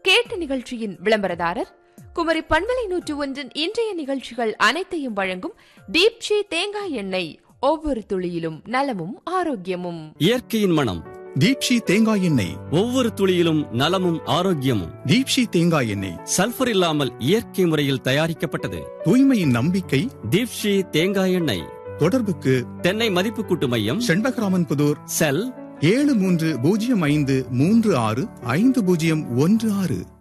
கேட்ட நிகழ்ச்சியின் விளம்பரதாரர் குமரி பண்பலை நூற்று ஒன்றின் இன்றைய நிகழ்ச்சிகள் அனைத்தையும் வழங்கும் தீப்ஷி தேங்காய் எண்ணெய் ஒவ்வொரு துளியிலும் நலமும் ஆரோக்கியமும் இயற்கையின் மனம் தீப்ஷி தேங்காய் எண்ணெய் ஒவ்வொரு துளியிலும் நலமும் ஆரோக்கியமும் தீப்ஷி தேங்காய் எண்ணெய் சல்பர் இல்லாமல் இயற்கை முறையில் தயாரிக்கப்பட்டது தூய்மையின் நம்பிக்கை தீப்ஷி தேங்காய் எண்ணெய் தொடர்புக்கு தென்னை மதிப்பு கூட்டு மையம் செண்பகராமன் புதூர் செல் ஏழு மூன்று பூஜ்ஜியம் ஐந்து மூன்று ஆறு ஐந்து பூஜ்ஜியம் ஒன்று ஆறு